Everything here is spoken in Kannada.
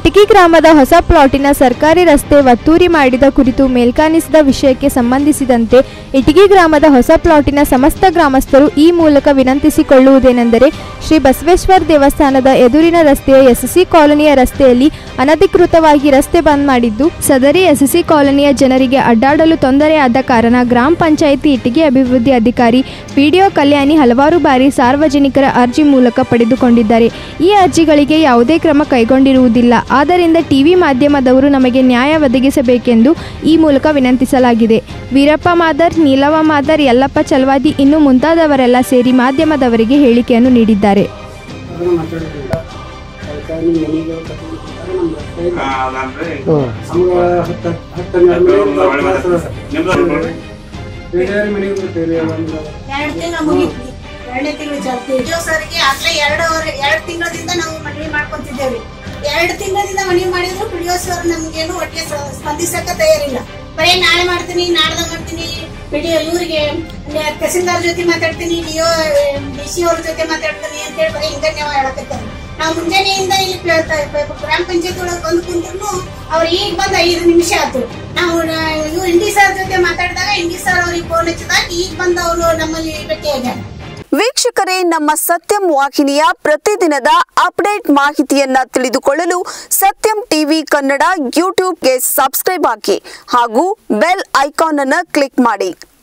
ಇಟಗಿ ಗ್ರಾಮದ ಹೊಸ ಪ್ಲಾಟಿನ ಸರ್ಕಾರಿ ರಸ್ತೆ ಒತ್ತೂರಿ ಮಾಡಿದ ಕುರಿತು ಮೇಲ್ಕಾಣಿಸಿದ ವಿಷಯಕ್ಕೆ ಸಂಬಂಧಿಸಿದಂತೆ ಇಟಗಿ ಗ್ರಾಮದ ಹೊಸ ಪ್ಲಾಟಿನ ಸಮಸ್ತ ಗ್ರಾಮಸ್ಥರು ಈ ಮೂಲಕ ವಿನಂತಿಸಿಕೊಳ್ಳುವುದೇನೆಂದರೆ ಶ್ರೀ ಬಸವೇಶ್ವರ ದೇವಸ್ಥಾನದ ಎದುರಿನ ರಸ್ತೆಯ ಎಸ್ಎಸ್ಸಿ ಕಾಲೋನಿಯ ರಸ್ತೆಯಲ್ಲಿ ಅನಧಿಕೃತವಾಗಿ ರಸ್ತೆ ಬಂದ್ ಮಾಡಿದ್ದು ಸದರಿ ಎಸ್ಎಸ್ಸಿ ಕಾಲೋನಿಯ ಜನರಿಗೆ ಅಡ್ಡಾಡಲು ತೊಂದರೆಯಾದ ಕಾರಣ ಗ್ರಾಮ ಪಂಚಾಯಿತಿ ಇಟಗಿ ಅಭಿವೃದ್ಧಿ ಅಧಿಕಾರಿ ಪಿಡಿಒ ಕಲ್ಯಾಣಿ ಹಲವಾರು ಬಾರಿ ಸಾರ್ವಜನಿಕರ ಅರ್ಜಿ ಮೂಲಕ ಪಡೆದುಕೊಂಡಿದ್ದಾರೆ ಈ ಅರ್ಜಿಗಳಿಗೆ ಯಾವುದೇ ಕ್ರಮ ಕೈಗೊಂಡಿರುವುದಿಲ್ಲ ಆದ್ದರಿಂದ ಟಿವಿ ಮಾಧ್ಯಮದವರು ನಮಗೆ ನ್ಯಾಯ ಒದಗಿಸಬೇಕೆಂದು ಈ ಮೂಲಕ ವಿನಂತಿಸಲಾಗಿದೆ ವೀರಪ್ಪ ಮಾದರ್ ನೀಲವ ಮಾದರ್ ಯಲ್ಲಪ್ಪ ಚಲವಾದಿ ಇನ್ನು ಮುಂತಾದವರೆಲ್ಲ ಸೇರಿ ಮಾಧ್ಯಮದವರಿಗೆ ಹೇಳಿಕೆಯನ್ನು ನೀಡಿದ್ದಾರೆ ಅದನ್ನ ಮಾತಾಡಿದ್ವಿ ಅದಕ್ಕೆ ನಿಮ್ಮ ಮನೆಗೆ ಕರ್ಕೊಂಡು ಹೋಗ್ತಾರೆ, ನಮ್ಮ ರಸ್ತೆ ಇಲ್ಲ. ನಮ್ಗೆ ಹತ್ತು ಹತ್ತು ಹನ್ನೆರಡು ಮನೆ ಬೇರೆ ಮನೆಗೆ ಬರ್ತೀವಿ ಒಂದು ಎರಡು ತಿಂಗಳು ಮುಗೀತು ಎರಡನೇ ತಿಂಗಳು ಜಾಸ್ತಿ ಸರ್ಗೆ ಆಗ್ಲೇ ಎರಡು ಎರಡು ತಿಂಗಳದಿಂದ ನಾವು ಮನವಿ ಮಾಡ್ಕೊಂತಿದ್ದೇವೆ ಎರಡು ತಿಂಗಳಿಂದ ಮನವಿ ಮಾಡಿದ್ರು ಪಿಡಿಒ ಸರ್ ನಮ್ಗೇನು ಒಟ್ಟಿಗೆ ಸ- ಸ್ಪಂದಿಸಕ್ಕ ತಯಾರಿಲ್ಲ ಬರೀ ನಾಳೆ ಮಾಡ್ತೀನಿ ನಾಡ್ದ ಮಾಡ್ತೀನಿ ಪಿಡಿಒ ಇವರಿಗೆ ತಹಸೀಲ್ದಾರ್ ಜೊತೆ ಮಾತಾಡ್ತೀನಿ ಡಿಒ ಡಿ ಸಿ ಅವ್ರ ಜೊತೆ ಮಾತಾಡ್ತೀನಿ ಅಂತ ಹೇಳಿ ಬರೀ ಹಿಂಗ ನೀವು ಹೇಳಕತ್ತಾರೆ ನಾವು ಮುಂಜಾನೆಯಿಂದ ಇಲ್ಲಿ ಪ- ಪ- ಪ- ಗ್ರಾಮ ಪಂಚಾಯತ್ ಒಳಗೆ ಬಂದು ಕುಂತ್ರು ಅವ್ರು ಈಗ ಬಂದ್ ಐದು ನಿಮಿಷ ಆಯ್ತು ನಾವು ಇವ್ ಇಂಡಿ ಸರ್ ಜೊತೆ ಮಾತಾಡಿದಾಗ ಇಂಡಿ ಸರ್ ಅವ್ರಿಗೆ ಫೋನ್ ಹಚ್ಚಿದಾಗ ಈಗ ಬಂದು ಅವರು ನಮ್ಮಲ್ಲಿ ಭೇಟಿಯಾಗ್ಯಾರ ವೀಕ್ಷಕರೇ ನಮ್ಮ ಸತ್ಯಂ ವಾಹಿನಿಯ ಪ್ರತಿದಿನದ ಅಪ್ಡೇಟ್ ಮಾಹಿತಿಯನ್ನ ತಿಳಿದುಕೊಳ್ಳಲು ಸತ್ಯಂ ಟಿವಿ ಕನ್ನಡ ಯೂಟ್ಯೂಬ್ಗೆ ಸಬ್ಸ್ಕ್ರೈಬ್ ಹಾಕಿ ಹಾಗೂ ಬೆಲ್ ಐಕಾನ್ ಅನ್ನು ಕ್ಲಿಕ್ ಮಾಡಿ